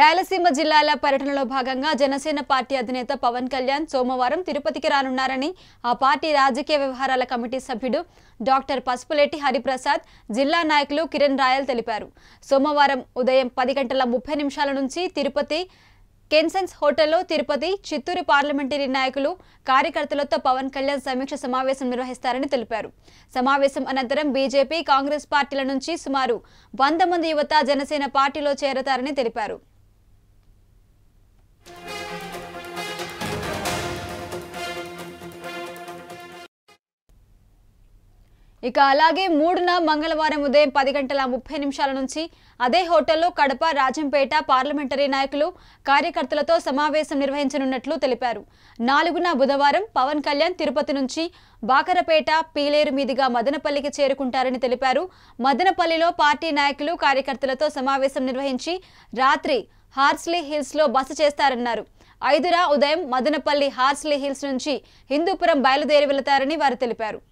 రాయలసీమ జిల్లాల పర్యటనలో భాగంగా జనసేన పార్టీ అధినేత పవన్ కళ్యాణ్ సోమవారం తిరుపతికి రానున్నారని ఆ పార్టీ రాజకీయ వ్యవహారాల కమిటీ సభ్యుడు డాక్టర్ పసుపులేటి హరిప్రసాద్ జిల్లా నాయకులు కిరణ్ రాయల్ తెలిపారు సోమవారం ఉదయం పది గంటల ముప్పై నిమిషాల నుంచి తిరుపతి కెన్సన్స్ హోటల్లో తిరుపతి చిత్తూరు పార్లమెంటరీ నాయకులు కార్యకర్తలతో పవన్ కళ్యాణ్ సమీక్ష సమావేశం నిర్వహిస్తారని తెలిపారు సమావేశం అనంతరం బీజేపీ కాంగ్రెస్ పార్టీల నుంచి సుమారు వంద మంది యువత జనసేన పార్టీలో చేరతారని తెలిపారు ఇక అలాగే మూడున మంగళవారం ఉదయం పది గంటల ముప్పై నిమిషాల నుంచి అదే హోటల్లో కడప రాజంపేట పార్లమెంటరీ నాయకులు కార్యకర్తలతో సమావేశం నిర్వహించనున్నట్లు తెలిపారు నాలుగున బుధవారం పవన్ కళ్యాణ్ తిరుపతి నుంచి బాకరపేట పీలేరు మీదుగా మదనపల్లికి చేరుకుంటారని తెలిపారు మదనపల్లిలో పార్టీ నాయకులు కార్యకర్తలతో సమావేశం నిర్వహించి రాత్రి హార్స్లీ హిల్స్లో బస చేస్తారన్నారు ఐదున ఉదయం మదనపల్లి హార్స్లీ హిల్స్ నుంచి హిందూపురం బయలుదేరి వెళతారని వారు తెలిపారు